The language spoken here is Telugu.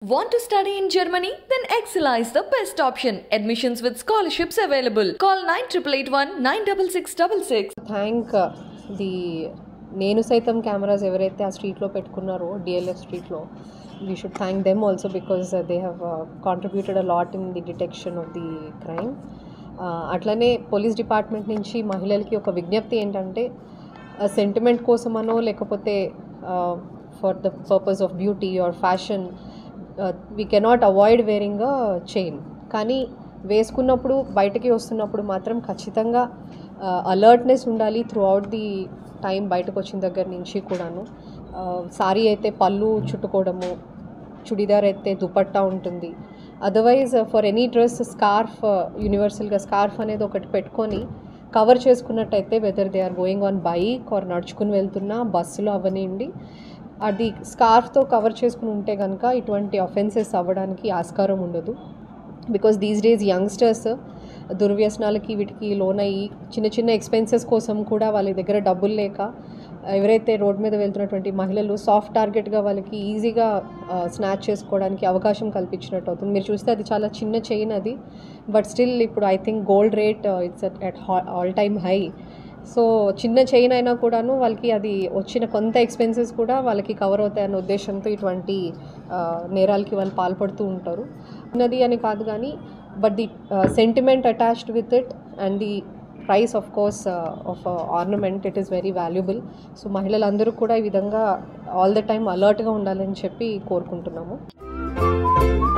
Want to study in Germany? Then Excella is the best option. Admissions with scholarships available. Call 9881 96666. Thank the Nenu Saitam cameras ఎవరైతే ఆ స్ట్రీట్లో పెట్టుకున్నారో డిఎల్ఎఫ్ స్ట్రీట్లో we should thank them also because they have contributed a lot in the detection of the crime అట్లనే పోలీస్ డిపార్ట్మెంట్ నుంచి మహిళలకి ఒక విజ్ఞప్తి ఏంటంటే సెంటిమెంట్ కోసమనో లేకపోతే for the purpose of beauty or fashion we cannot avoid wearing a chain కానీ వేసుకున్నప్పుడు బయటకి వస్తున్నప్పుడు మాత్రం ఖచ్చితంగా అలర్ట్నెస్ ఉండాలి త్రూ అవుట్ ది టైం బయటకు వచ్చిన దగ్గర నుంచి కూడాను సారీ అయితే పళ్ళు చుట్టుకోవడము చుడిదార్ అయితే దుపట్టా ఉంటుంది otherwise for any dress scarf యూనివర్సల్గా స్కార్ఫ్ అనేది ఒకటి పెట్టుకొని కవర్ చేసుకున్నట్టయితే whether they are going on bike or నడుచుకుని వెళ్తున్నా బస్సులో అవనివ్వండి అది స్కార్ఫ్తో కవర్ చేసుకుని ఉంటే కనుక ఇటువంటి అఫెన్సెస్ అవ్వడానికి ఆస్కారం ఉండదు బికాస్ దీస్ డేస్ యంగ్స్టర్స్ దుర్వ్యసనాలకి వీటికి లోన్ అయ్యి చిన్న చిన్న ఎక్స్పెన్సెస్ కోసం కూడా వాళ్ళ దగ్గర డబ్బులు లేక ఎవరైతే రోడ్ మీద వెళ్తున్నటువంటి మహిళలు సాఫ్ట్ టార్గెట్గా వాళ్ళకి ఈజీగా స్నాచ్ చేసుకోవడానికి అవకాశం కల్పించినట్టు అవుతుంది మీరు చూస్తే అది చాలా చిన్న చైన్ అది బట్ స్టిల్ ఇప్పుడు I think gold rate it's at all time high so చిన్న చైన్ అయినా కూడాను వాళ్ళకి అది వచ్చిన కొంత ఎక్స్పెన్సెస్ కూడా వాళ్ళకి కవర్ అవుతాయన్న ఉద్దేశంతో ఇటువంటి నేరాలకి వాళ్ళు పాల్పడుతూ ఉంటారు ఉన్నది అని కాదు కానీ but the sentiment attached with it and the price of course of ornament it is very valuable so మహిళలందరూ కూడా ఈ విధంగా ఆల్ ద టైమ్ అలర్ట్గా ఉండాలని చెప్పి కోరుకుంటున్నాము